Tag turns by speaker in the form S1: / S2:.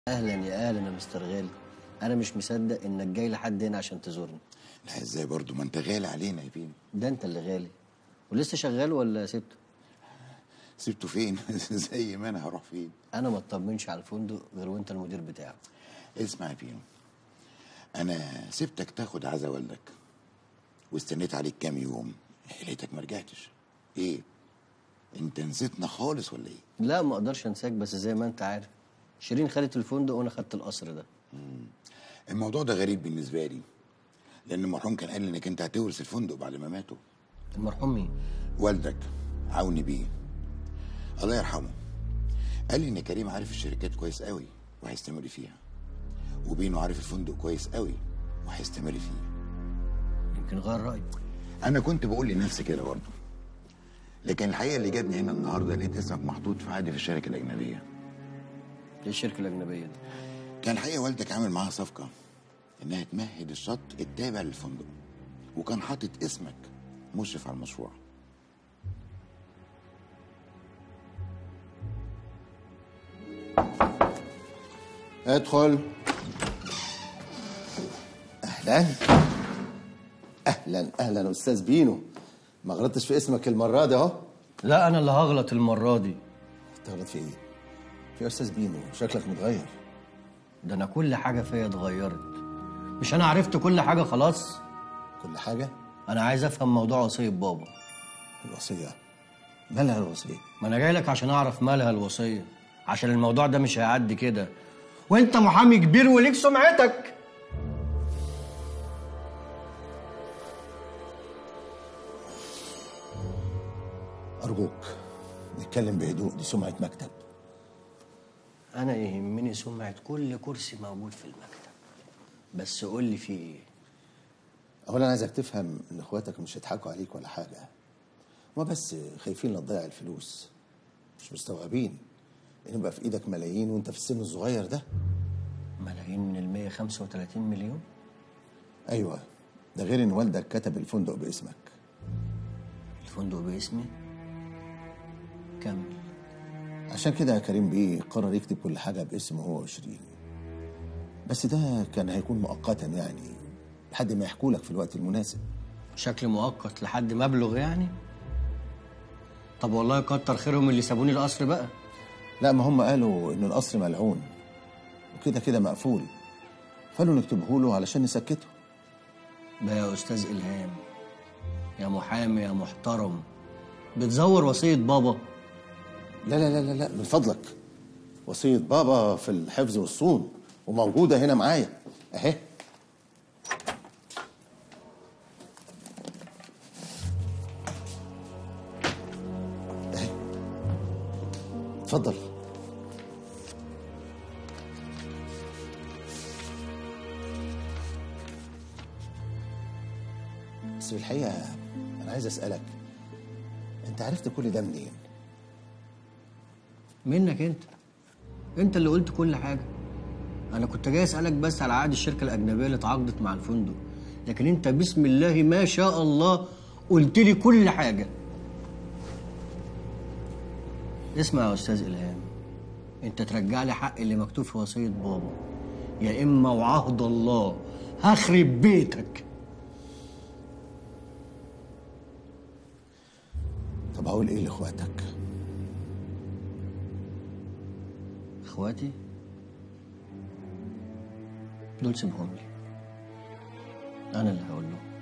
S1: اهلا يا اهلا يا مستر غالي انا مش مصدق انك جاي لحد هنا عشان تزورني
S2: لا ازاي برضو ما انت غالي علينا يا بيني
S1: ده انت اللي غالي ولسه شغال ولا سبته
S2: سبته فين زي ما انا هروح فين
S1: انا ما اطمنش على الفندق غير وانت المدير بتاعه
S2: اسمع يا بينو انا سبتك تاخد عزا والدك واستنيت عليك كام يوم لقيتك ما رجعتش ايه انت نسيتنا خالص ولا ايه
S1: لا ما اقدرش انساك بس زي ما انت عارف شيرين خدت الفندق وانا خدت القصر ده
S2: الموضوع ده غريب بالنسبه لي لان المرحوم كان قال لي انك انت هتورث الفندق بعد ما ماتوا
S1: المرحوم مين
S2: والدك عوني بيه الله يرحمه قال لي ان كريم عارف الشركات كويس قوي وهيستمر فيها وبينه عارف الفندق كويس قوي وهيستمر فيه
S1: يمكن غير رايه
S2: انا كنت بقول لنفسي كده برضه لكن الحقيقه اللي جابني هنا النهارده لقيت اسمك محطوط في عقد في الشركه الاجنبيه
S1: ايه الشركه الاجنبيه دي
S2: كان الحقيقه والدك عامل معاها صفقه انها تمهد الشط التابع للفندق وكان حاطط اسمك مشرف على المشروع
S3: ادخل اهلا اهلا اهلا استاذ بينو ما غلطتش في اسمك المره دي اهو
S1: لا انا اللي هغلط المره دي
S3: تغلط في ايه في يا استاذ بينو شكلك متغير
S1: ده انا كل حاجه فيا اتغيرت مش انا عرفت كل حاجه خلاص
S3: كل حاجه
S1: انا عايز افهم موضوع وصيه بابا
S3: الوصيه مالها الوصيه
S1: ما انا جاي لك عشان اعرف مالها الوصيه عشان الموضوع ده مش هيعدي كده وانت محامي كبير وليك سمعتك
S3: ارجوك نتكلم بهدوء دي سمعه مكتب
S1: انا يهمني سمعه كل كرسي موجود في المكتب بس قول لي في ايه
S3: اولا عايزك تفهم ان اخواتك مش هيضحكوا عليك ولا حاجه ما بس خايفين لا تضيع الفلوس مش مستوعبين ان يبقى في ايدك ملايين وانت في السن الصغير ده
S1: ملايين من ال 135 مليون
S3: ايوه ده غير ان والدك كتب الفندق باسمك
S1: الفندق باسمي كمل
S3: عشان كده يا كريم بيه قرر يكتب كل حاجة باسمه هو وشيرين بس ده كان هيكون مؤقتا يعني لحد ما يحكوا لك في الوقت المناسب
S1: شكل مؤقت لحد مبلغ يعني طب والله كتر خيرهم اللي سابوني القصر بقى
S3: لا ما هم قالوا إن القصر ملعون وكده كده مقفول فقالوا نكتبه له علشان نسكته
S1: بقى يا استاذ الهام يا محامي يا محترم بتزور وصيه بابا
S3: لا لا لا لا لا من فضلك وصية بابا في الحفظ والصون وموجودة هنا معايا أهي أهي اتفضل بس في الحقيقة أنا عايز أسألك أنت عرفت كل ده منين؟
S1: منك انت انت اللي قلت كل حاجه انا كنت جاي اسالك بس على عقد الشركه الاجنبيه اللي اتعاقدت مع الفندق لكن انت بسم الله ما شاء الله قلت لي كل حاجه اسمع يا استاذ الهام انت ترجع لي حق اللي مكتوب في وصيه بابا يا اما وعهد الله هخرب بيتك
S3: طب هقول إيه لإخواتك؟
S1: اخواتي دول سيبهم لي انا اللي هقول لهم